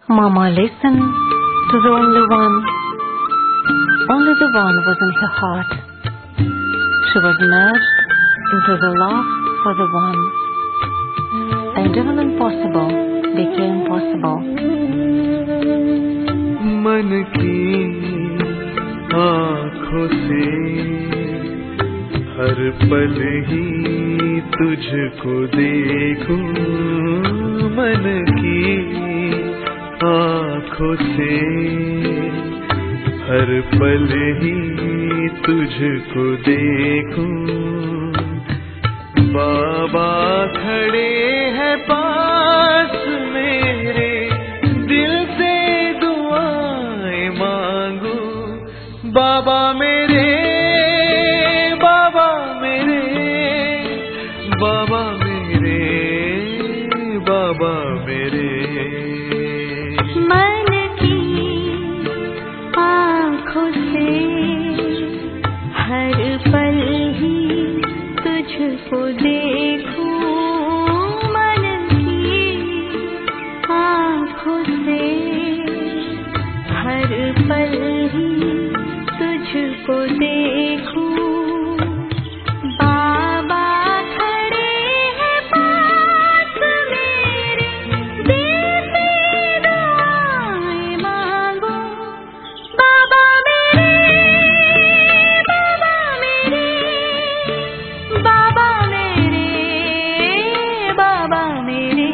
Mama listened to the only one. Only the one was in her heart. She was merged into the love for the one. And even impossible became possible. मन की आँखों से हर पल ही तुझको देखूं मन की आँखों से हर पल ही तुझको देखूं बाबा खड़े हैं पास मेरे दिल से दुआएं मांगू बाबा मेरे बाबा मेरे बाबा मेरे बाबा मेरे मन की आँखों से हर पल ही तुझको देखूं मन की आँखों से हर पल ही तुझको देखूं बाबा खड़े हैं पास मेरे दिल से दुआएं मांगो बाबा मेरे बाबा मेरे बाबा मेरे बाबा मेरे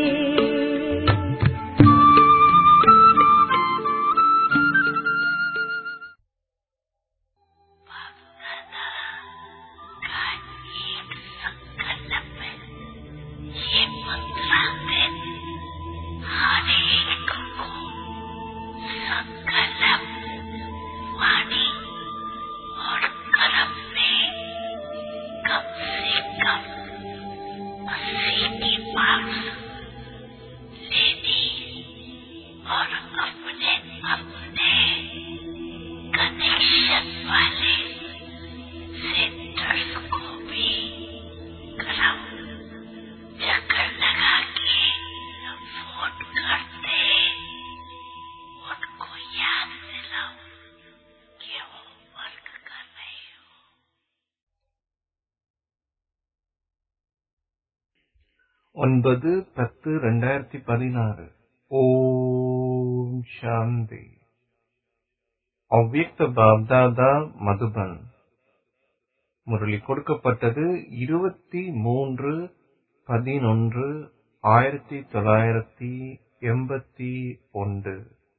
ஒன்பது பத்து ரெண்டாயிரத்தி பதினாறு ஓம் சாந்தி அவ்வியக்த பாப்தாதா மதுபன் முரளி கொடுக்கப்பட்டது இருபத்தி மூன்று பதினொன்று ஆயிரத்தி தொள்ளாயிரத்தி எண்பத்தி ஒன்று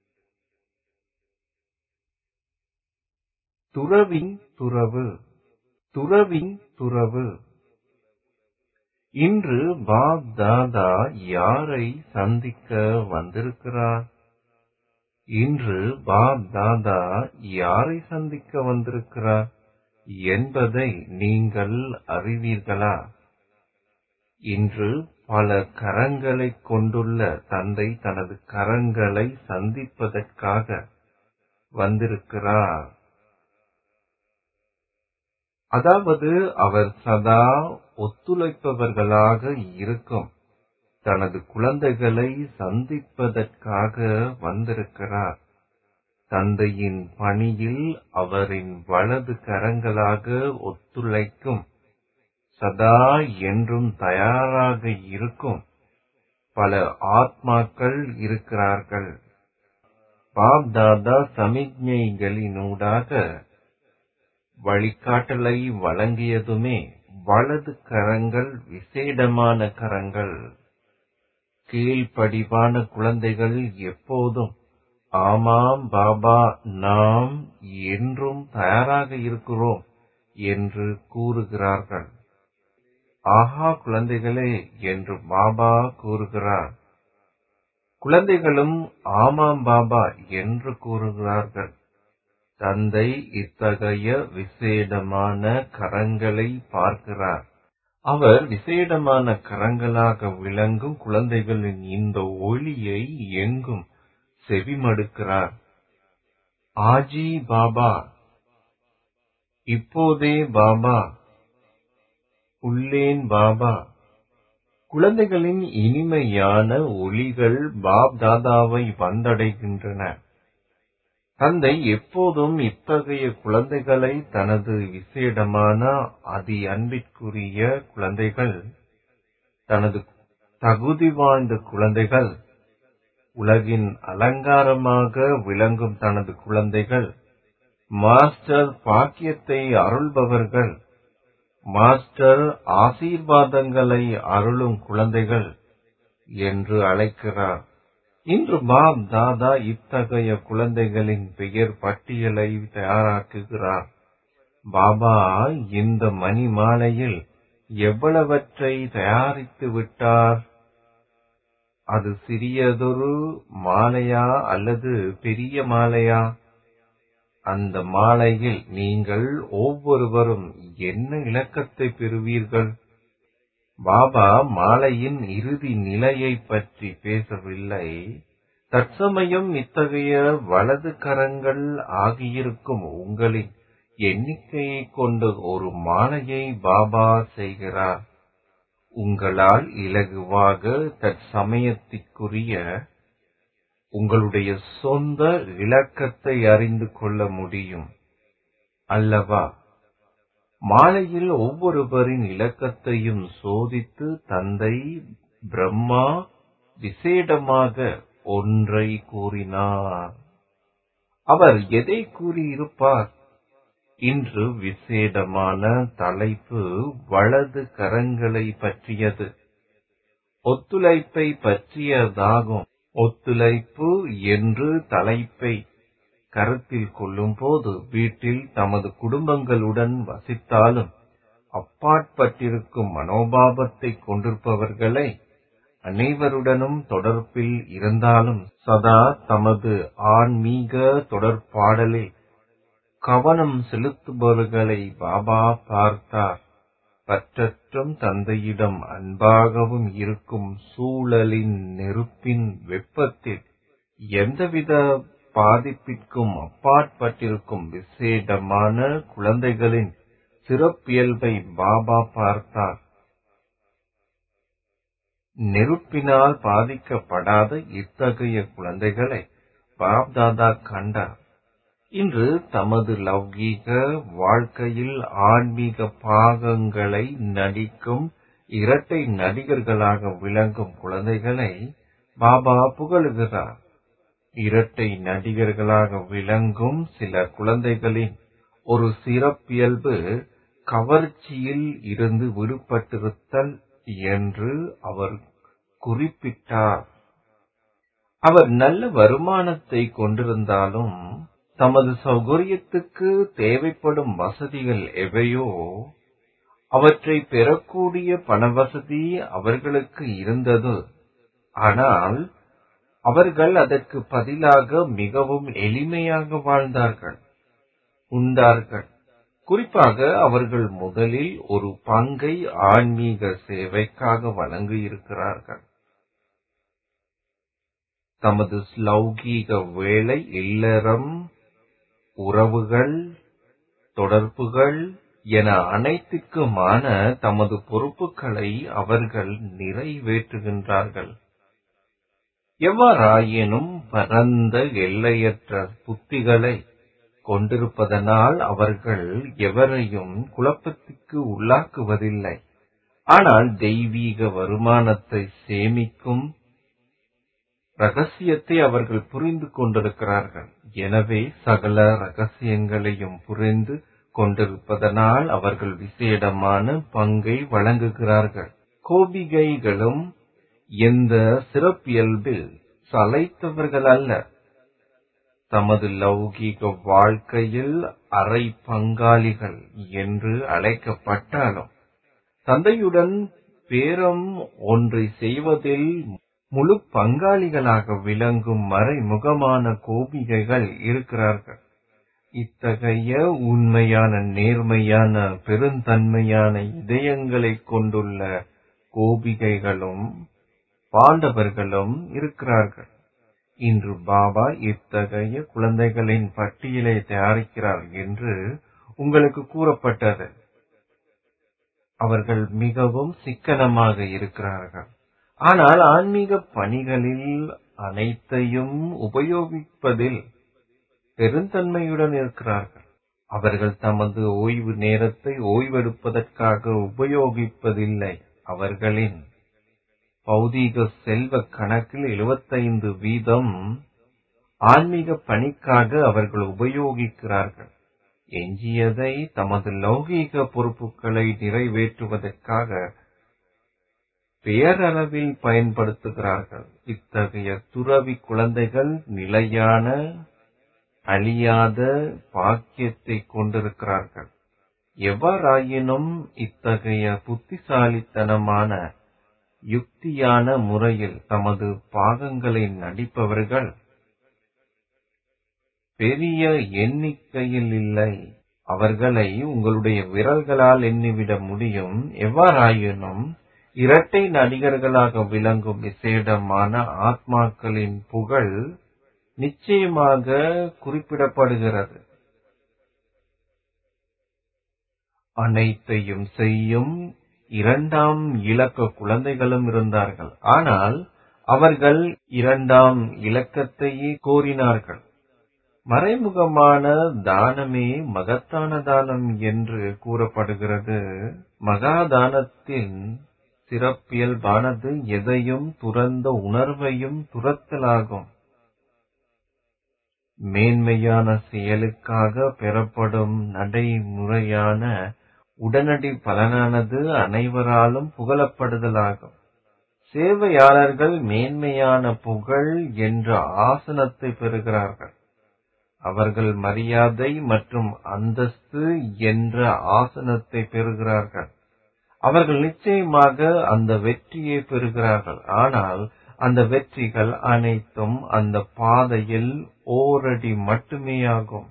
துறவின் துறவு துறவின் துறவு இன்று பாப் தாதா யாரை சந்திக்க வந்திருக்கிறார் இன்று பாப் தாதா யாரை சந்திக்க வந்திருக்கிறார் என்பதை நீங்கள் அறிவீர்களா இன்று பல கரங்களைக் கொண்டுள்ள தந்தை தனது கரங்களை சந்திப்பதற்காக வந்திருக்கிறார் அதாவது அவர் சதா ஒத்துழைப்பவர்களாக இருக்கும் தனது குழந்தைகளை சந்திப்பதற்காக வந்திருக்கிறார் தந்தையின் பணியில் அவரின் வலது கரங்களாக ஒத்துழைக்கும் சதா என்றும் தயாராக இருக்கும் பல ஆத்மாக்கள் இருக்கிறார்கள் பாப் தாதா சமிக்ஞைகளினூடாக வழிகாட்டலை வழங்கியதுமே வலது கரங்கள் விசேடமான கரங்கள் கீழ்ப்படிவான குழந்தைகள் எப்போதும் ஆமாம் பாபா நாம் என்றும் தயாராக இருக்கிறோம் என்று கூறுகிறார்கள் ஆஹா குழந்தைகளே என்று பாபா கூறுகிறார் குழந்தைகளும் ஆமாம் பாபா என்று கூறுகிறார்கள் தந்தை இத்தகைய விசேடமான கரங்களை பார்க்கிறார் அவர் விசேடமான கரங்களாக விளங்கும் குழந்தைகளின் இந்த ஒளியை எங்கும் செவிமடுக்கிறார் ஆஜி பாபா இப்போதே பாபா உள்ளேன் பாபா குழந்தைகளின் இனிமையான ஒலிகள் பாப் தாதாவை வந்தடைகின்றன தந்தை எப்போதும் இத்தகைய குழந்தைகளை தனது விசேடமான அதி அன்பிற்குரிய குழந்தைகள் தனது தகுதி வாய்ந்த குழந்தைகள் உலகின் அலங்காரமாக விளங்கும் தனது குழந்தைகள் மாஸ்டர் பாக்கியத்தை அருள்பவர்கள் மாஸ்டர் ஆசீர்வாதங்களை அருளும் குழந்தைகள் என்று அழைக்கிறார் இன்று பாப் தாதா இத்தகைய குழந்தைகளின் பெயர் பட்டியலை தயாராக்குகிறார் பாபா இந்த மணி மாலையில் எவ்வளவற்றை தயாரித்து விட்டார் அது சிறியதொரு மாலையா அல்லது பெரிய மாலையா அந்த மாலையில் நீங்கள் ஒவ்வொருவரும் என்ன இலக்கத்தை பெறுவீர்கள் பாபா மாலையின் இறுதி நிலையை பற்றி பேசவில்லை தற்சமயம் இத்தகைய வலது கரங்கள் ஆகியிருக்கும் உங்களின் எண்ணிக்கையை கொண்ட ஒரு மாலையை பாபா செய்கிறார் உங்களால் இலகுவாக தற்சமயத்திற்குரிய உங்களுடைய சொந்த இலக்கத்தை அறிந்து கொள்ள முடியும் அல்லவா மாலையில் ஒவ்வொருவரின் இலக்கத்தையும் சோதித்து தந்தை பிரம்மா விசேடமாக ஒன்றை கூறினார் அவர் எதை கூறியிருப்பார் இன்று விசேடமான தலைப்பு வலது கரங்களை பற்றியது ஒத்துழைப்பை பற்றியதாகும் ஒத்துழைப்பு என்று தலைப்பை கருத்தில் கொள்ளும்போது வீட்டில் தமது குடும்பங்களுடன் வசித்தாலும் அப்பாற்பட்டிருக்கும் மனோபாவத்தை கொண்டிருப்பவர்களை அனைவருடனும் தொடர்பில் இருந்தாலும் சதா தமது ஆன்மீக தொடர்பாடலில் கவனம் செலுத்துபவர்களை பாபா பார்த்தார் பற்றற்றும் தந்தையிடம் அன்பாகவும் இருக்கும் சூழலின் நெருப்பின் வெப்பத்தில் எந்தவித பாதிப்பிற்கும் அப்பாற்பட்டிருக்கும் விசேடமான குழந்தைகளின் சிறப்பியல்பை பாபா பார்த்தார் நெருப்பினால் பாதிக்கப்படாத இத்தகைய குழந்தைகளை பாப்தாதா கண்டார் இன்று தமது லௌகீக வாழ்க்கையில் ஆன்மீக பாகங்களை நடிக்கும் இரட்டை நடிகர்களாக விளங்கும் குழந்தைகளை பாபா புகழுகிறார் இரட்டை நடிகர்களாக விளங்கும் சில குழந்தைகளின் ஒரு சிறப்பியல்பு கவர்ச்சியில் இருந்து விடுபட்டிருத்தல் என்று அவர் குறிப்பிட்டார் அவர் நல்ல வருமானத்தை கொண்டிருந்தாலும் தமது சௌகரியத்துக்கு தேவைப்படும் வசதிகள் எவையோ அவற்றை பெறக்கூடிய பணவசதி அவர்களுக்கு இருந்தது ஆனால் அவர்கள் அதற்கு பதிலாக மிகவும் எளிமையாக வாழ்ந்தார்கள் உண்டார்கள் குறிப்பாக அவர்கள் முதலில் ஒரு பங்கை ஆன்மீக சேவைக்காக வழங்கியிருக்கிறார்கள் தமது லௌகீக வேலை இல்லறம் உறவுகள் தொடர்புகள் என அனைத்திற்குமான தமது பொறுப்புகளை அவர்கள் நிறைவேற்றுகின்றார்கள் எவ்வாறாயினும் பரந்த எல்லையற்ற புத்திகளை கொண்டிருப்பதனால் அவர்கள் எவரையும் குழப்பத்திற்கு உள்ளாக்குவதில்லை ஆனால் தெய்வீக வருமானத்தை சேமிக்கும் ரகசியத்தை அவர்கள் புரிந்து கொண்டிருக்கிறார்கள் எனவே சகல ரகசியங்களையும் புரிந்து கொண்டிருப்பதனால் அவர்கள் விசேடமான பங்கை வழங்குகிறார்கள் கோபிகைகளும் எந்த சிறப்பியல்பில் சளைத்தவர்கள் அல்ல தமது லௌகீக வாழ்க்கையில் அரை பங்காளிகள் என்று அழைக்கப்பட்டாலும் தந்தையுடன் பேரம் ஒன்றை செய்வதில் முழு பங்காளிகளாக விளங்கும் மறைமுகமான கோபிகைகள் இருக்கிறார்கள் இத்தகைய உண்மையான நேர்மையான பெருந்தன்மையான இதயங்களை கொண்டுள்ள கோபிகைகளும் பாண்டவர்களும் இருக்கிறார்கள் இன்று பாபா இத்தகைய குழந்தைகளின் பட்டியலை தயாரிக்கிறார் என்று உங்களுக்கு கூறப்பட்டது அவர்கள் மிகவும் சிக்கனமாக இருக்கிறார்கள் ஆனால் ஆன்மீக பணிகளில் அனைத்தையும் உபயோகிப்பதில் பெருந்தன்மையுடன் இருக்கிறார்கள் அவர்கள் தமது ஓய்வு நேரத்தை ஓய்வெடுப்பதற்காக உபயோகிப்பதில்லை அவர்களின் பௌதீக செல்வ கணக்கில் 75 வீதம் ஆன்மீக பணிக்காக அவர்கள் உபயோகிக்கிறார்கள் எஞ்சியதை தமது லௌகீக பொறுப்புகளை நிறைவேற்றுவதற்காக பேரளவில் பயன்படுத்துகிறார்கள் இத்தகைய துறவி குழந்தைகள் நிலையான அழியாத பாக்கியத்தை கொண்டிருக்கிறார்கள் எவ்வாறாயினும் இத்தகைய புத்திசாலித்தனமான யுக்தியான முறையில் தமது பாகங்களை நடிப்பவர்கள் பெரிய எண்ணிக்கையில் இல்லை அவர்களை உங்களுடைய விரல்களால் எண்ணிவிட முடியும் எவ்வாறாயினும் இரட்டை நடிகர்களாக விளங்கும் விசேடமான ஆத்மாக்களின் புகழ் நிச்சயமாக குறிப்பிடப்படுகிறது அனைத்தையும் செய்யும் இரண்டாம் இலக்க குழந்தைகளும் இருந்தார்கள் ஆனால் அவர்கள் இரண்டாம் இலக்கத்தையே கோரினார்கள் மறைமுகமான தானமே மகத்தான தானம் என்று கூறப்படுகிறது மகாதானத்தின் சிறப்பியல்பானது எதையும் துறந்த உணர்வையும் துரத்தலாகும் மேன்மையான செயலுக்காக பெறப்படும் நடைமுறையான உடனடி பலனானது அனைவராலும் புகழப்படுதலாகும் சேவையாளர்கள் மேன்மையான புகழ் என்ற ஆசனத்தை பெறுகிறார்கள் அவர்கள் மரியாதை மற்றும் அந்தஸ்து என்ற ஆசனத்தை பெறுகிறார்கள் அவர்கள் நிச்சயமாக அந்த வெற்றியை பெறுகிறார்கள் ஆனால் அந்த வெற்றிகள் அனைத்தும் அந்த பாதையில் ஓரடி மட்டுமே ஆகும்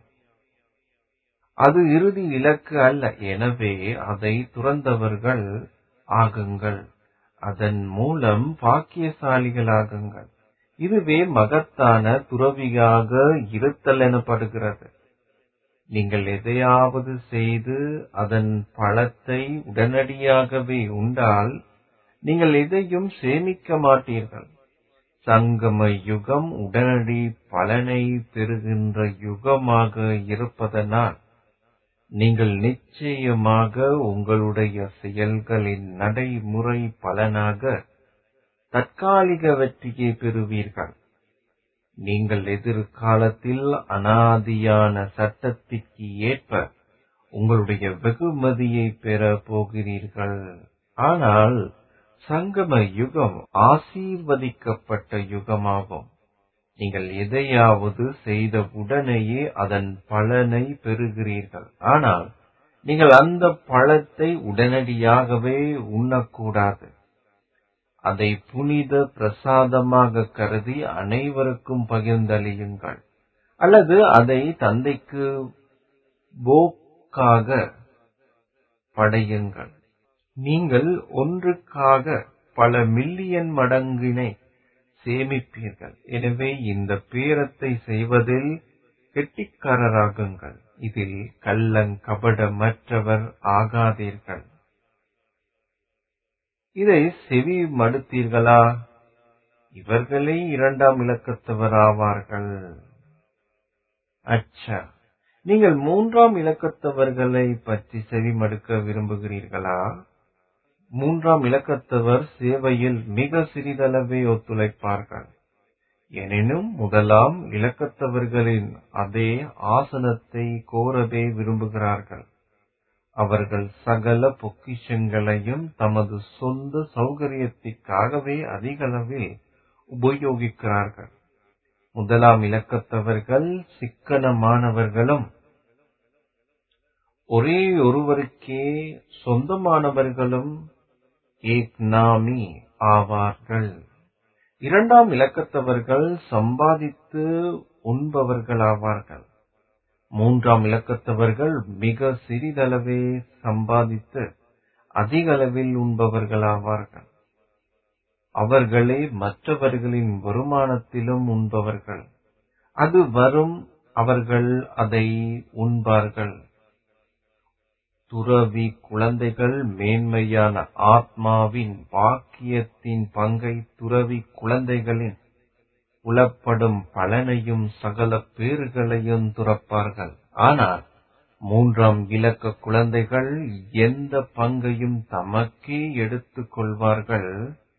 அது இறுதி இலக்கு அல்ல எனவே அதை துறந்தவர்கள் ஆகுங்கள் அதன் மூலம் பாக்கியசாலிகளாகுங்கள் இதுவே மகத்தான துறவியாக இருத்தல் எனப்படுகிறது நீங்கள் எதையாவது செய்து அதன் பலத்தை உடனடியாகவே உண்டால் நீங்கள் எதையும் சேமிக்க மாட்டீர்கள் சங்கம யுகம் உடனடி பலனை பெறுகின்ற யுகமாக இருப்பதனால் நீங்கள் நிச்சயமாக உங்களுடைய செயல்களின் நடைமுறை பலனாக தற்காலிக வெற்றியை பெறுவீர்கள் நீங்கள் எதிர்காலத்தில் அனாதியான சட்டத்திற்கு ஏற்ப உங்களுடைய வெகுமதியை பெற போகிறீர்கள் ஆனால் சங்கம யுகம் ஆசீர்வதிக்கப்பட்ட யுகமாகும் நீங்கள் எதையாவது செய்த உடனேயே அதன் பலனை பெறுகிறீர்கள் ஆனால் நீங்கள் அந்த பழத்தை உடனடியாகவே உண்ணக்கூடாது அதை புனித பிரசாதமாக கருதி அனைவருக்கும் பகிர்ந்தளியுங்கள் அல்லது அதை தந்தைக்கு போக்காக படையுங்கள் நீங்கள் ஒன்றுக்காக பல மில்லியன் மடங்கினை சேமிப்பீர்கள் எனவே இந்த பேரத்தை செய்வதில் கெட்டிக்காரராகுங்கள் இதில் கள்ளங்கபடமற்றவர் ஆகாதீர்கள் இதை செவி மடுத்தீர்களா இவர்களே இரண்டாம் இலக்கத்தவர் ஆவார்கள் அச்சா நீங்கள் மூன்றாம் இலக்கத்தவர்களை பற்றி செவிமடுக்க விரும்புகிறீர்களா மூன்றாம் இலக்கத்தவர் சேவையில் மிக சிறிதளவே ஒத்துழைப்பார்கள் எனினும் முதலாம் இலக்கத்தவர்களின் அதே ஆசனத்தை கோரவே விரும்புகிறார்கள் அவர்கள் சகல பொக்கிஷங்களையும் தமது சொந்த சௌகரியத்திற்காகவே அதிகளவில் உபயோகிக்கிறார்கள் முதலாம் இலக்கத்தவர்கள் சிக்கனமானவர்களும் ஒரே ஒருவருக்கே சொந்தமானவர்களும் ஏக்நாமி ஆவார்கள் இரண்டாம் இலக்கத்தவர்கள் சம்பாதித்து உண்பவர்களாவார்கள் மூன்றாம் இலக்கத்தவர்கள் மிக சிறிதளவே சம்பாதித்து அதிக அளவில் உண்பவர்களாவார்கள் அவர்களே மற்றவர்களின் வருமானத்திலும் உண்பவர்கள் அது வரும் அவர்கள் அதை உண்பார்கள் துறவி குழந்தைகள் மேன்மையான ஆத்மாவின் பாக்கியத்தின் பங்கை துறவி குழந்தைகளின் புலப்படும் பலனையும் சகல பேறுகளையும் துறப்பார்கள் ஆனால் மூன்றாம் இலக்க குழந்தைகள் எந்த பங்கையும் தமக்கே எடுத்துக் கொள்வார்கள்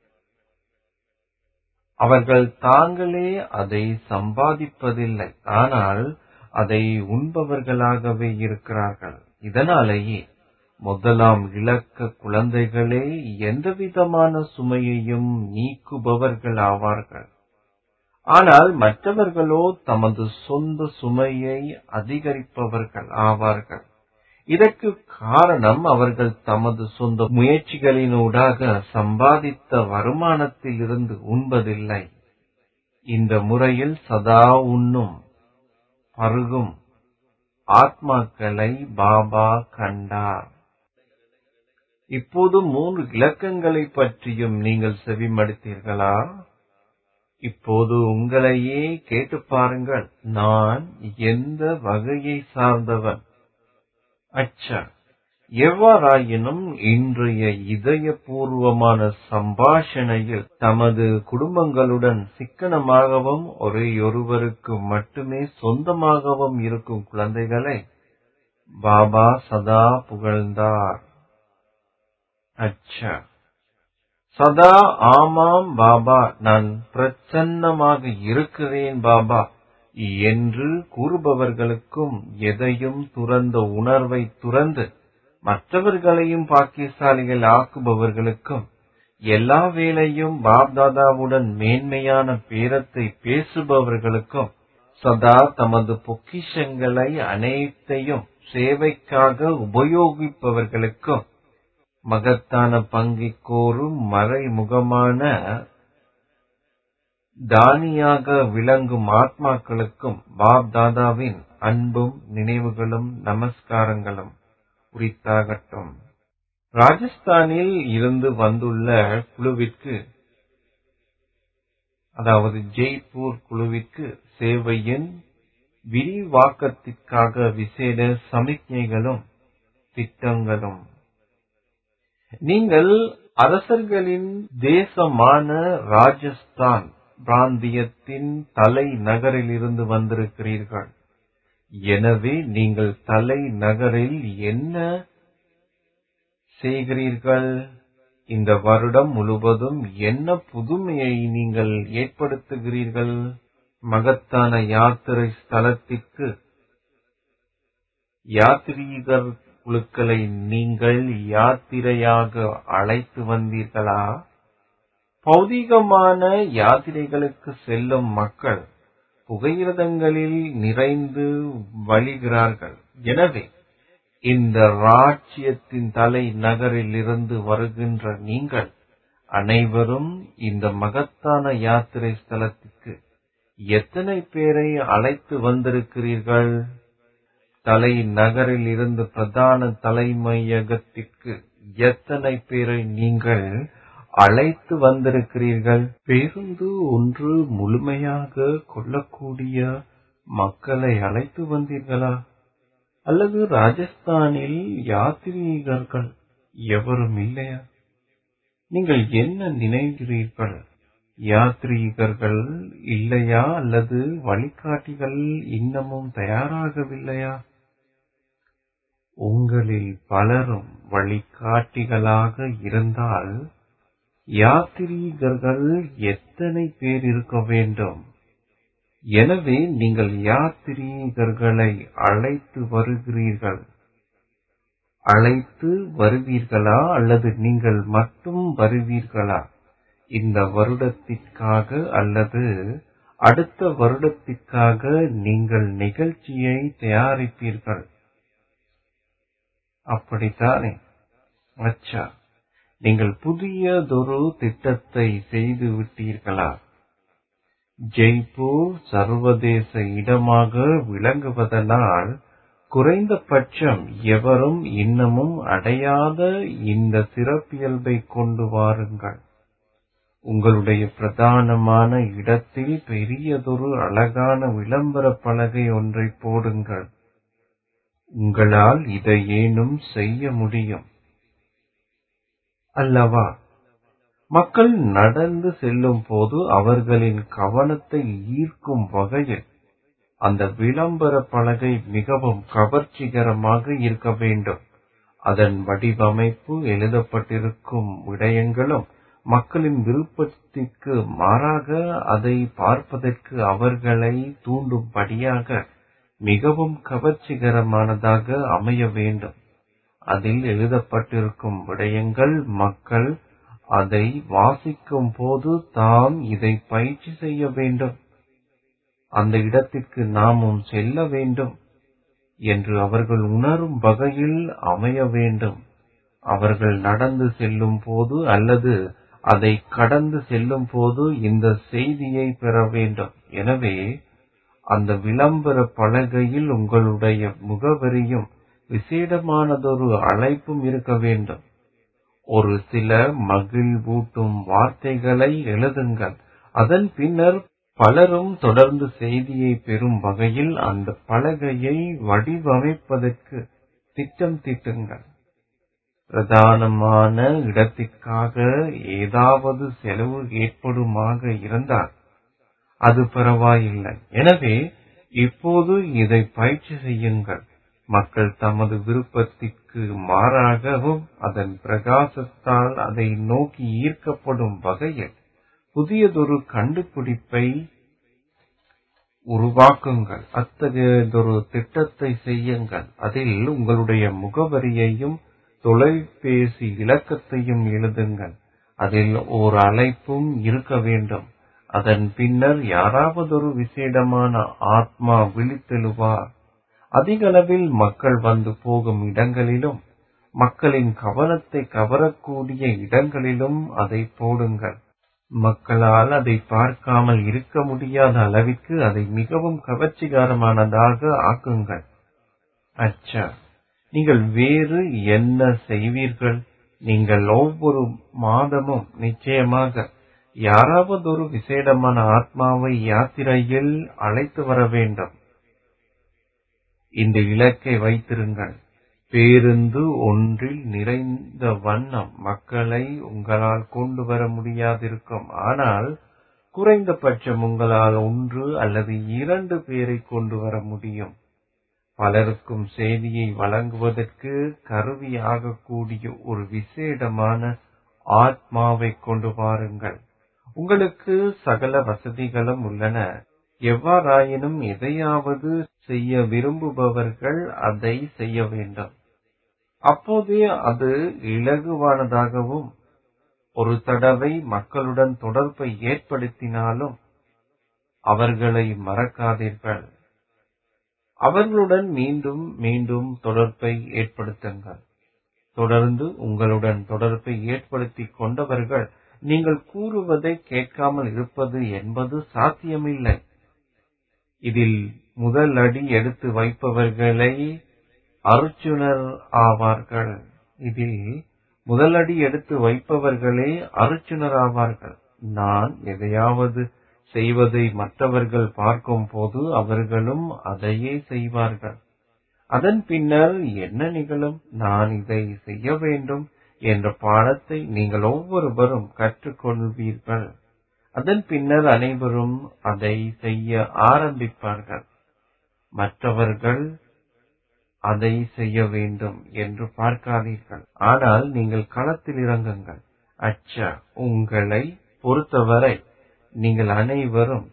அவர்கள் தாங்களே அதை சம்பாதிப்பதில்லை ஆனால் அதை உண்பவர்களாகவே இருக்கிறார்கள் இதனாலேயே முதலாம் இலக்க குழந்தைகளே எந்தவிதமான சுமையையும் நீக்குபவர்கள் ஆவார்கள் ஆனால் மற்றவர்களோ தமது சொந்த சுமையை அதிகரிப்பவர்கள் ஆவார்கள் இதற்கு காரணம் அவர்கள் தமது சொந்த முயற்சிகளினூடாக சம்பாதித்த வருமானத்தில் இருந்து உண்பதில்லை இந்த முறையில் சதா உண்ணும் பருகும் ஆத்மாக்களை பாபா கண்டார் இப்போது மூன்று இலக்கங்களை பற்றியும் நீங்கள் செவிமடுத்தீர்களா இப்போது உங்களையே கேட்டு பாருங்கள் நான் எந்த வகையை சார்ந்தவன் அச்சா எவ்வாறாயினும் இன்றைய இதயபூர்வமான சம்பாஷணையில் தமது குடும்பங்களுடன் சிக்கனமாகவும் ஒரேயொருவருக்கு மட்டுமே சொந்தமாகவும் இருக்கும் குழந்தைகளை பாபா சதா புகழ்ந்தார் அச்சா சதா ஆமாம் பாபா நான் பிரசன்னமாக இருக்கிறேன் பாபா என்று கூறுபவர்களுக்கும் எதையும் துறந்த உணர்வை துறந்து மற்றவர்களையும் பாக்கியசாலிகள் ஆக்குபவர்களுக்கும் எல்லா வேளையும் பாப்தாதாவுடன் மேன்மையான பேரத்தை பேசுபவர்களுக்கும் சதா தமது பொக்கிஷங்களை அனைத்தையும் சேவைக்காக உபயோகிப்பவர்களுக்கும் மகத்தான பங்கை கோரும் மறைமுகமான தானியாக விளங்கும் ஆத்மாக்களுக்கும் பாப் தாதாவின் அன்பும் நினைவுகளும் நமஸ்காரங்களும் உரித்தாகட்டும் ராஜஸ்தானில் இருந்து வந்துள்ள குழுவிற்கு அதாவது ஜெய்ப்பூர் குழுவிற்கு சேவையின் விரிவாக்கத்திற்காக விசேட சமிக்ஞைகளும் திட்டங்களும் நீங்கள் அரசர்களின் தேசமான ராஜஸ்தான் பிராந்தியத்தின் தலைநகரில் இருந்து வந்திருக்கிறீர்கள் எனவே நீங்கள் தலைநகரில் என்ன செய்கிறீர்கள் இந்த வருடம் முழுவதும் என்ன புதுமையை நீங்கள் ஏற்படுத்துகிறீர்கள் மகத்தான யாத்திரை ஸ்தலத்திற்கு யாத்ரீகர் குழுக்களை நீங்கள் யாத்திரையாக அழைத்து வந்தீர்களா பௌதிகமான யாத்திரைகளுக்கு செல்லும் மக்கள் புகையிரதங்களில் நிறைந்து வழிகிறார்கள் எனவே இந்த ராஜ்யத்தின் தலை நகரில் இருந்து வருகின்ற நீங்கள் அனைவரும் இந்த மகத்தான யாத்திரை ஸ்தலத்துக்கு எத்தனை பேரை அழைத்து வந்திருக்கிறீர்கள் தலை நகரில் இருந்து பிரதான தலைமையகத்திற்கு எத்தனை பேரை நீங்கள் அழைத்து வந்திருக்கிறீர்கள் பேருந்து ஒன்று முழுமையாக கொள்ளக்கூடிய மக்களை அழைத்து வந்தீர்களா அல்லது ராஜஸ்தானில் யாத்ரீகர்கள் எவரும் இல்லையா நீங்கள் என்ன நினைக்கிறீர்கள் யாத்ரீகர்கள் இல்லையா அல்லது வழிகாட்டிகள் இன்னமும் தயாராகவில்லையா உங்களில் பலரும் வழிகாட்டிகளாக இருந்தால் யாத்திரீகர்கள் எத்தனை பேர் இருக்க வேண்டும் எனவே நீங்கள் யாத்திரீகர்களை அழைத்து வருகிறீர்கள் அழைத்து வருவீர்களா அல்லது நீங்கள் மட்டும் வருவீர்களா இந்த வருடத்திற்காக அல்லது அடுத்த வருடத்திற்காக நீங்கள் நிகழ்ச்சியை தயாரிப்பீர்கள் அப்படித்தானே அச்சா நீங்கள் புதியதொரு திட்டத்தை செய்து விட்டீர்களா ஜெய்ப்பூர் சர்வதேச இடமாக விளங்குவதனால் குறைந்தபட்சம் எவரும் இன்னமும் அடையாத இந்த சிறப்பியல்பை கொண்டு வாருங்கள் உங்களுடைய பிரதானமான இடத்தில் பெரியதொரு அழகான விளம்பர பலகை ஒன்றை போடுங்கள் உங்களால் இதை ஏனும் செய்ய முடியும் அல்லவா மக்கள் நடந்து செல்லும் போது அவர்களின் கவனத்தை ஈர்க்கும் வகையில் அந்த விளம்பர பலகை மிகவும் கவர்ச்சிகரமாக இருக்க வேண்டும் அதன் வடிவமைப்பு எழுதப்பட்டிருக்கும் விடயங்களும் மக்களின் விருப்பத்திற்கு மாறாக அதை பார்ப்பதற்கு அவர்களை தூண்டும்படியாக மிகவும் கவர்ச்சிகரமானதாக அமைய வேண்டும் அதில் எழுதப்பட்டிருக்கும் விடயங்கள் மக்கள் அதை வாசிக்கும் போது தாம் இதை பயிற்சி செய்ய வேண்டும் அந்த இடத்திற்கு நாமும் செல்ல வேண்டும் என்று அவர்கள் உணரும் வகையில் அமைய வேண்டும் அவர்கள் நடந்து செல்லும் போது அல்லது அதை கடந்து செல்லும் போது இந்த செய்தியை பெற வேண்டும் எனவே அந்த விளம்பர பலகையில் உங்களுடைய முகவரியும் விசேடமானதொரு அழைப்பும் இருக்க வேண்டும் ஒரு சில மகிழ்வூட்டும் வார்த்தைகளை எழுதுங்கள் அதன் பின்னர் பலரும் தொடர்ந்து செய்தியை பெறும் வகையில் அந்த பலகையை வடிவமைப்பதற்கு திட்டம் தீட்டுங்கள் பிரதானமான இடத்திற்காக ஏதாவது செலவு ஏற்படுமாக இருந்தால் அது பரவாயில்லை எனவே இப்போது இதை பயிற்சி செய்யுங்கள் மக்கள் தமது விருப்பத்திற்கு மாறாகவும் அதன் பிரகாசத்தால் அதை நோக்கி ஈர்க்கப்படும் வகையில் புதியதொரு கண்டுபிடிப்பை உருவாக்குங்கள் அத்தகையதொரு திட்டத்தை செய்யுங்கள் அதில் உங்களுடைய முகவரியையும் தொலைபேசி இலக்கத்தையும் எழுதுங்கள் அதில் ஓர் அழைப்பும் இருக்க வேண்டும் அதன் பின்னர் யாராவதொரு விசேடமான ஆத்மா விழித்தெழுவார் அதிகளவில் மக்கள் வந்து போகும் இடங்களிலும் மக்களின் கவனத்தை கவரக்கூடிய இடங்களிலும் அதை போடுங்கள் மக்களால் அதை பார்க்காமல் இருக்க முடியாத அளவிற்கு அதை மிகவும் கவர்ச்சிகரமானதாக ஆக்குங்கள் அச்சா நீங்கள் வேறு என்ன செய்வீர்கள் நீங்கள் ஒவ்வொரு மாதமும் நிச்சயமாக யாராவது ஒரு விசேடமான ஆத்மாவை யாத்திரையில் அழைத்து வர வேண்டும் இந்த இலக்கை வைத்திருங்கள் பேருந்து ஒன்றில் நிறைந்த வண்ணம் மக்களை உங்களால் கொண்டு வர முடியாதிருக்கும் ஆனால் குறைந்தபட்சம் உங்களால் ஒன்று அல்லது இரண்டு பேரை கொண்டு வர முடியும் பலருக்கும் செய்தியை வழங்குவதற்கு கருவியாகக்கூடிய ஒரு விசேடமான ஆத்மாவை கொண்டு வாருங்கள் உங்களுக்கு சகல வசதிகளும் உள்ளன எவ்வாறாயினும் எதையாவது செய்ய விரும்புபவர்கள் அதை செய்ய வேண்டும் அப்போதே அது இலகுவானதாகவும் ஒரு தடவை மக்களுடன் தொடர்பை ஏற்படுத்தினாலும் அவர்களை மறக்காதீர்கள் அவர்களுடன் மீண்டும் மீண்டும் தொடர்பை ஏற்படுத்துங்கள் தொடர்ந்து உங்களுடன் தொடர்பை ஏற்படுத்திக் கொண்டவர்கள் நீங்கள் கூறுவதை கேட்காமல் இருப்பது என்பது சாத்தியமில்லை இதில் முதல் அடி எடுத்து வைப்பவர்களை அருச்சுனர் ஆவார்கள் இதில் முதல் அடி எடுத்து வைப்பவர்களே அருச்சுனர் ஆவார்கள் நான் எதையாவது செய்வதை மற்றவர்கள் பார்க்கும் போது அவர்களும் அதையே செய்வார்கள் அதன் பின்னர் என்ன நிகழும் நான் இதை செய்ய வேண்டும் என்ற பாடத்தை நீங்கள் ஒவ்வொருவரும் கற்றுக்கொள்வீர்கள் அதன் பின்னர் அனைவரும் அதை செய்ய ஆரம்பிப்பார்கள் மற்றவர்கள் அதை செய்ய வேண்டும் என்று பார்க்காதீர்கள் ஆனால் நீங்கள் களத்தில் இறங்குங்கள் அச்சா உங்களை பொறுத்தவரை நீங்கள் அனைவரும்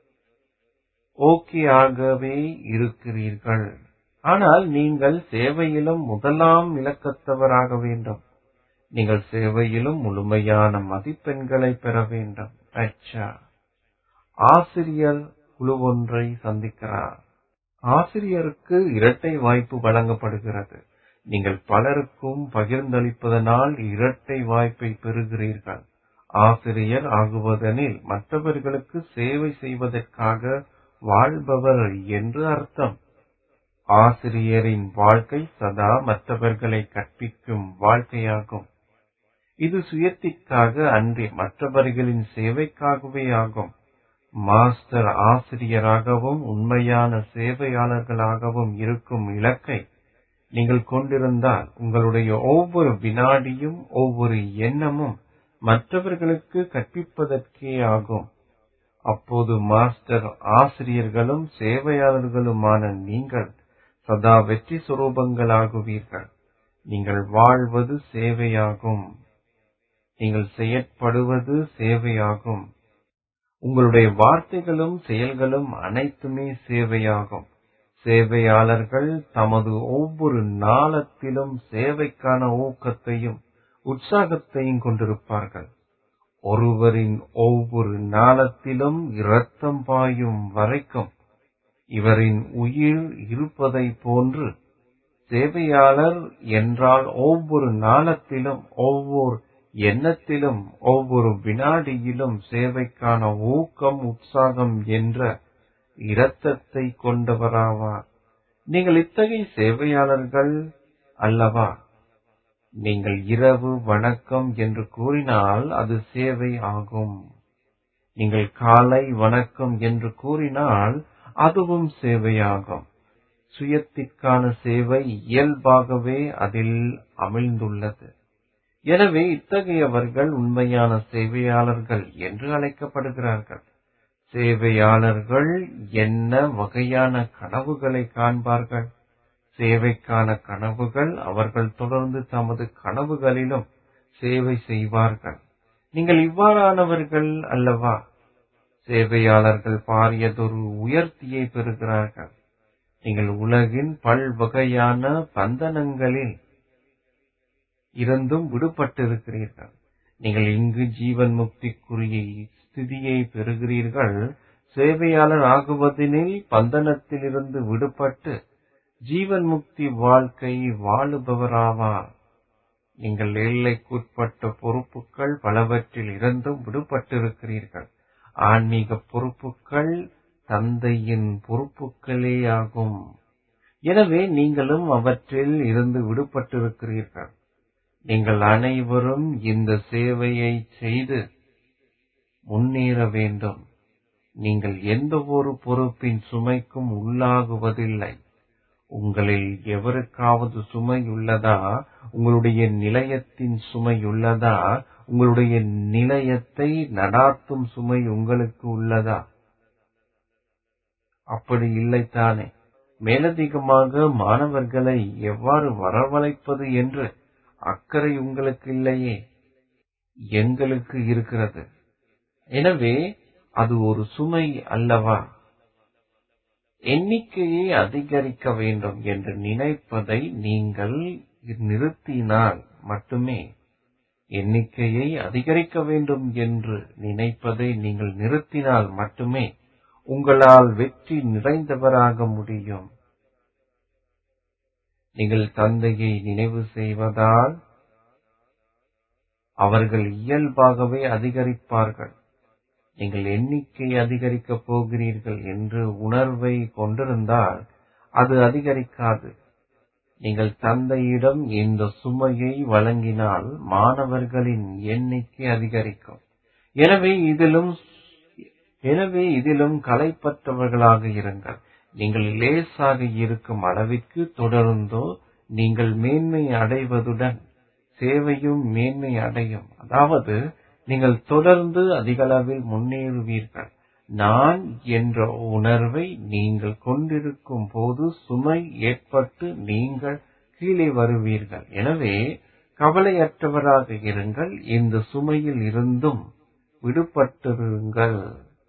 ஓகே ஆகவே இருக்கிறீர்கள் ஆனால் நீங்கள் சேவையிலும் முதலாம் இலக்கத்தவராக வேண்டும் நீங்கள் சேவையிலும் முழுமையான மதிப்பெண்களை பெற வேண்டும் அச்சா ஆசிரியர் குழு ஒன்றை சந்திக்கிறார் ஆசிரியருக்கு இரட்டை வாய்ப்பு வழங்கப்படுகிறது நீங்கள் பலருக்கும் பகிர்ந்தளிப்பதனால் இரட்டை வாய்ப்பை பெறுகிறீர்கள் ஆசிரியர் ஆகுவதெனில் மற்றவர்களுக்கு சேவை செய்வதற்காக வாழ்பவர் என்று அர்த்தம் ஆசிரியரின் வாழ்க்கை சதா மற்றவர்களை கற்பிக்கும் வாழ்க்கையாகும் இது சுயத்திற்காக அன்றி மற்றவர்களின் சேவைக்காகவே ஆகும் மாஸ்டர் ஆசிரியராகவும் உண்மையான சேவையாளர்களாகவும் இருக்கும் இலக்கை நீங்கள் கொண்டிருந்தால் உங்களுடைய ஒவ்வொரு வினாடியும் ஒவ்வொரு எண்ணமும் மற்றவர்களுக்கு கற்பிப்பதற்கே ஆகும் அப்போது மாஸ்டர் ஆசிரியர்களும் சேவையாளர்களுமான நீங்கள் சதா வெற்றி சுரூபங்களாகுவீர்கள் நீங்கள் வாழ்வது சேவையாகும் நீங்கள் செயற்படுவது சேவையாகும் உங்களுடைய வார்த்தைகளும் செயல்களும் அனைத்துமே சேவையாகும் சேவையாளர்கள் தமது ஒவ்வொரு நாளத்திலும் சேவைக்கான ஊக்கத்தையும் உற்சாகத்தையும் கொண்டிருப்பார்கள் ஒருவரின் ஒவ்வொரு நாளத்திலும் இரத்தம் பாயும் வரைக்கும் இவரின் உயிர் இருப்பதை போன்று சேவையாளர் என்றால் ஒவ்வொரு நாளத்திலும் ஒவ்வொரு எண்ணத்திலும் ஒவ்வொரு வினாடியிலும் சேவைக்கான ஊக்கம் உற்சாகம் என்ற இரத்தத்தை கொண்டவராவார் நீங்கள் இத்தகைய சேவையாளர்கள் அல்லவா நீங்கள் இரவு வணக்கம் என்று கூறினால் அது சேவை ஆகும் நீங்கள் காலை வணக்கம் என்று கூறினால் அதுவும் சேவையாகும் சுயத்திற்கான சேவை இயல்பாகவே அதில் அமிழ்ந்துள்ளது எனவே இத்தகையவர்கள் உண்மையான சேவையாளர்கள் என்று அழைக்கப்படுகிறார்கள் சேவையாளர்கள் என்ன வகையான கனவுகளை காண்பார்கள் சேவைக்கான கனவுகள் அவர்கள் தொடர்ந்து தமது கனவுகளிலும் சேவை செய்வார்கள் நீங்கள் இவ்வாறானவர்கள் அல்லவா சேவையாளர்கள் பாரியதொரு உயர்த்தியை பெறுகிறார்கள் நீங்கள் உலகின் பல்வகையான பந்தனங்களில் இருந்தும் விடுபட்டிருக்கிறீர்கள் நீங்கள் இங்கு ஜீவன் முக்திக்குரிய ஸ்திதியை பெறுகிறீர்கள் சேவையாளர் ஆகுவதெனில் பந்தனத்திலிருந்து விடுபட்டு ஜீவன் முக்தி வாழ்க்கை வாழுபவராவார் நீங்கள் எல்லைக்குட்பட்ட பொறுப்புகள் பலவற்றில் இருந்தும் விடுபட்டிருக்கிறீர்கள் ஆன்மீக பொறுப்புகள் தந்தையின் பொறுப்புகளேயாகும் எனவே நீங்களும் அவற்றில் இருந்து விடுபட்டிருக்கிறீர்கள் நீங்கள் அனைவரும் இந்த சேவையை செய்து முன்னேற வேண்டும் நீங்கள் எந்த ஒரு பொறுப்பின் சுமைக்கும் உள்ளாகுவதில்லை உங்களில் எவருக்காவது சுமை உள்ளதா உங்களுடைய நிலையத்தின் சுமை உள்ளதா உங்களுடைய நிலையத்தை நடாத்தும் சுமை உங்களுக்கு உள்ளதா அப்படி இல்லைத்தானே மேலதிகமாக மாணவர்களை எவ்வாறு வரவழைப்பது என்று அக்கறை உங்களுக்கு இல்லையே எங்களுக்கு இருக்கிறது எனவே அது ஒரு சுமை அல்லவா எண்ணிக்கையை அதிகரிக்க வேண்டும் என்று நினைப்பதை நீங்கள் நிறுத்தினால் மட்டுமே எண்ணிக்கையை அதிகரிக்க வேண்டும் என்று நினைப்பதை நீங்கள் நிறுத்தினால் மட்டுமே உங்களால் வெற்றி நிறைந்தவராக முடியும் நீங்கள் தந்தையை நினைவு செய்வதால் அவர்கள் இயல்பாகவே அதிகரிப்பார்கள் நீங்கள் எண்ணிக்கை அதிகரிக்கப் போகிறீர்கள் என்று உணர்வை கொண்டிருந்தால் அது அதிகரிக்காது நீங்கள் தந்தையிடம் இந்த சுமையை வழங்கினால் மாணவர்களின் எண்ணிக்கை அதிகரிக்கும் எனவே இதிலும் எனவே இதிலும் கலைப்பற்றவர்களாக இருங்கள் நீங்கள் லேசாக இருக்கும் அளவிற்கு தொடர்ந்தோ நீங்கள் மேன்மை அடைவதுடன் சேவையும் மேன்மை அடையும் அதாவது நீங்கள் தொடர்ந்து அதிகளவில் முன்னேறுவீர்கள் நான் என்ற உணர்வை நீங்கள் கொண்டிருக்கும் போது சுமை ஏற்பட்டு நீங்கள் கீழே வருவீர்கள் எனவே கவலையற்றவராக இருங்கள் இந்த சுமையில் இருந்தும் விடுபட்டிருங்கள்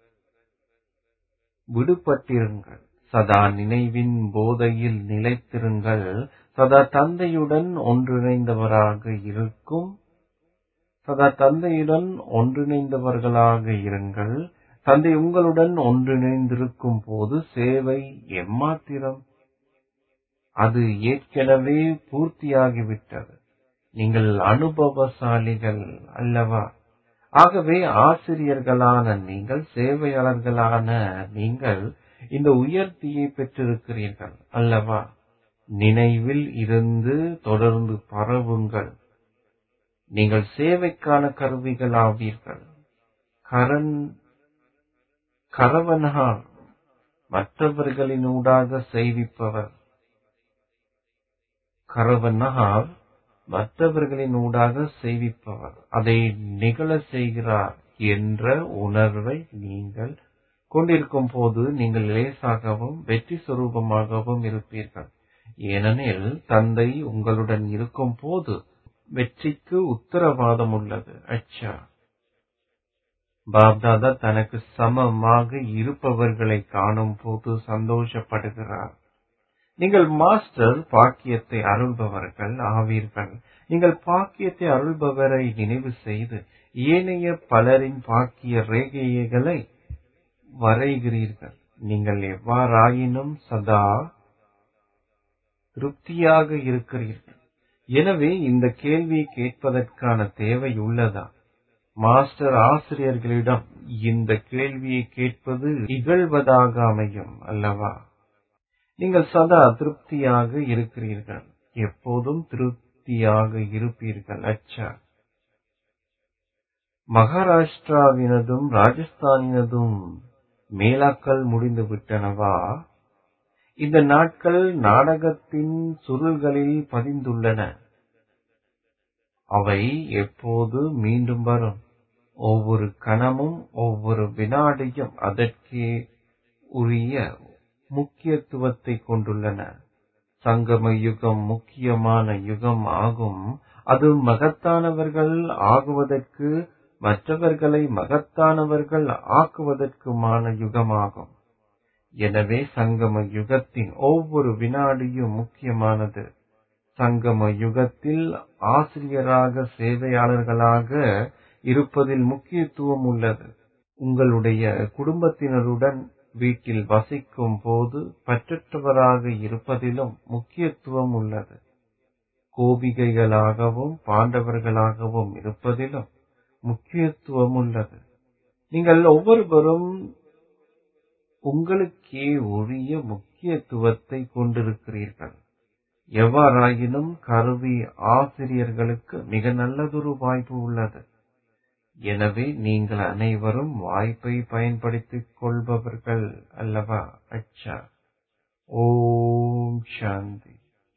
விடுபட்டிருங்கள் சதா நினைவின் போதையில் நிலைத்திருங்கள் சதா தந்தையுடன் ஒன்றிணைந்தவராக இருக்கும் சதா தந்தையுடன் ஒன்றிணைந்தவர்களாக இருங்கள் தந்தை உங்களுடன் ஒன்றிணைந்திருக்கும் போது சேவை எம்மாத்திரம் அது ஏற்கனவே பூர்த்தியாகிவிட்டது நீங்கள் அனுபவசாலிகள் அல்லவா ஆகவே ஆசிரியர்களான நீங்கள் சேவையாளர்களான நீங்கள் இந்த உயர்த்தியை பெற்றிருக்கிறீர்கள் அல்லவா நினைவில் இருந்து தொடர்ந்து பரவுங்கள் நீங்கள் சேவைக்கான கருவிகள் ஆவீர்கள் கரண் கரவன்ஹார் மற்றவர்களினூடாக செய்விப்பவர் கரவனார் மற்றவர்களின் ஊடாக செய்விப்பவர் அதை நிகழ செய்கிறார் என்ற உணர்வை நீங்கள் கொண்டிருக்கும் போது நீங்கள் லேசாகவும் வெற்றி சுரூபமாகவும் இருப்பீர்கள் ஏனெனில் தந்தை உங்களுடன் இருக்கும் போது வெற்றிக்கு உத்தரவாதம் உள்ளது அச்சா பாப்தாதா தனக்கு சமமாக இருப்பவர்களை காணும் போது சந்தோஷப்படுகிறார் நீங்கள் மாஸ்டர் பாக்கியத்தை அருள்பவர்கள் ஆவீர்கள் நீங்கள் பாக்கியத்தை அருள்பவரை நினைவு செய்து ஏனைய பலரின் பாக்கிய ரேகைகளை வரைகிறீர்கள் நீங்கள் எவ்வாறாயினும் சதா திருப்தியாக இருக்கிறீர்கள் எனவே இந்த கேள்வியை கேட்பதற்கான தேவை உள்ளதா மாஸ்டர் ஆசிரியர்களிடம் இந்த கேள்வியை கேட்பது இகழ்வதாக அமையும் அல்லவா நீங்கள் சதா திருப்தியாக இருக்கிறீர்கள் எப்போதும் திருப்தியாக இருப்பீர்கள் அச்சா மகாராஷ்டிராவினதும் ராஜஸ்தானினதும் மேலாக்கள் முடிந்து விட்டனவா இந்த நாட்கள் நாடகத்தின் சுருள்களில் பதிந்துள்ளன அவை எப்போது மீண்டும் வரும் ஒவ்வொரு கணமும் ஒவ்வொரு வினாடியும் அதற்கே உரிய முக்கியத்துவத்தை கொண்டுள்ளன சங்கம யுகம் முக்கியமான யுகம் ஆகும் அது மகத்தானவர்கள் ஆகுவதற்கு மற்றவர்களை மகத்தானவர்கள் ஆக்குவதற்குமான யுகமாகும் எனவே சங்கம யுகத்தின் ஒவ்வொரு வினாடியும் முக்கியமானது சங்கம யுகத்தில் ஆசிரியராக சேவையாளர்களாக இருப்பதில் முக்கியத்துவம் உள்ளது உங்களுடைய குடும்பத்தினருடன் வீட்டில் வசிக்கும் போது பற்றற்றவராக இருப்பதிலும் முக்கியத்துவம் உள்ளது கோபிகைகளாகவும் பாண்டவர்களாகவும் இருப்பதிலும் முக்கியத்துவம் உள்ளது நீங்கள் ஒவ்வொருவரும் உங்களுக்கே உரிய முக்கியத்துவத்தை கொண்டிருக்கிறீர்கள் எவ்வாறாயினும் கருவி ஆசிரியர்களுக்கு மிக நல்லதொரு வாய்ப்பு உள்ளது எனவே நீங்கள் அனைவரும் வாய்ப்பை பயன்படுத்திக் கொள்பவர்கள் அல்லவா அச்சா ஓம் சாந்தி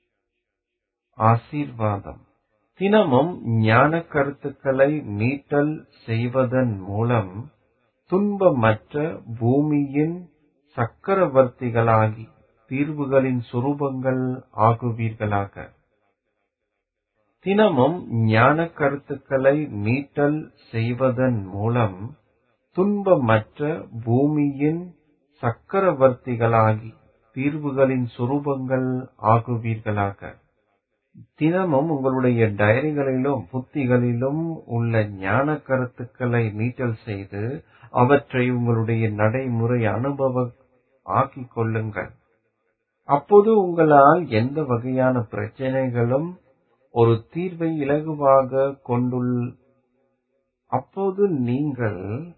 ஆசீர்வாதம் தினமும் ஞான கருத்துக்களை மீட்டல் செய்வதன் மூலம் துன்பமற்ற பூமியின் சக்கரவர்த்திகளாகி தீர்வுகளின் சுரூபங்கள் ஆகுவீர்களாக தினமும் ஞான கருத்துக்களை மீட்டல் செய்வதன் மூலம் துன்பமற்ற பூமியின் சக்கரவர்த்திகளாகி தீர்வுகளின் சுரூபங்கள் ஆகுவீர்களாக தினமும் உங்களுடைய டைரிகளிலும் புத்திகளிலும் உள்ள ஞான கருத்துக்களை மீட்டல் செய்து அவற்றை உங்களுடைய நடைமுறை அனுபவ ஆக்கிக் கொள்ளுங்கள் அப்போது உங்களால் எந்த வகையான பிரச்சனைகளும் ஒரு தீர்வை இலகுவாக கொண்டுள் அப்போது நீங்கள்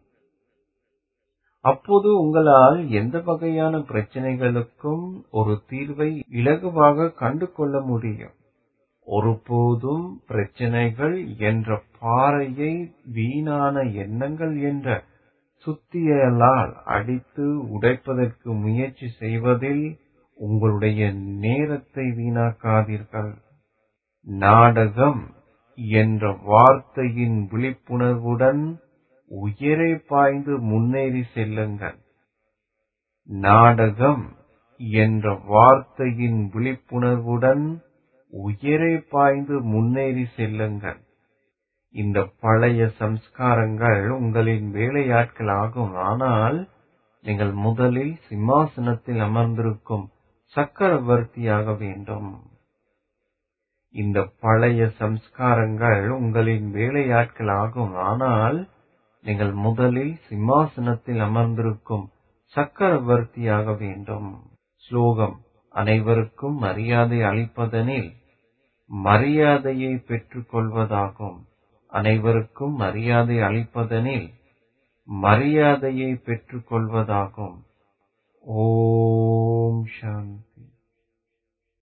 அப்போது உங்களால் எந்த வகையான பிரச்சனைகளுக்கும் ஒரு தீர்வை இலகுவாக கண்டு கொள்ள முடியும் ஒருபோதும் பிரச்சனைகள் என்ற பாறையை வீணான எண்ணங்கள் என்ற சுத்தியலால் அடித்து உடைப்பதற்கு முயற்சி செய்வதில் உங்களுடைய நேரத்தை வீணாக்காதீர்கள் நாடகம் என்ற வார்த்தையின் விழிப்புணர்வுடன் உயரே பாய்ந்து முன்னேறி செல்லுங்கள் நாடகம் என்ற வார்த்தையின் விழிப்புணர்வுடன் உயரே பாய்ந்து முன்னேறி செல்லுங்கள் இந்த பழைய சம்ஸ்காரங்கள் உங்களின் வேலையாட்கள் ஆகும் ஆனால் நீங்கள் முதலில் சிம்மாசனத்தில் அமர்ந்திருக்கும் சக்கரவர்த்தியாக வேண்டும் இந்த பழைய சம்ஸ்காரங்கள் உங்களின் வேலையாட்கள் ஆகும் ஆனால் நீங்கள் முதலில் சிம்மாசனத்தில் அமர்ந்திருக்கும் சக்கரவர்த்தியாக வேண்டும் ஸ்லோகம் அனைவருக்கும் மரியாதை அளிப்பதனில் மரியாதையை பெற்றுக் கொள்வதாகும் அனைவருக்கும் மரியாதை அளிப்பதனில் மரியாதையை பெற்றுக் கொள்வதாகும் ஓம் சாந்தி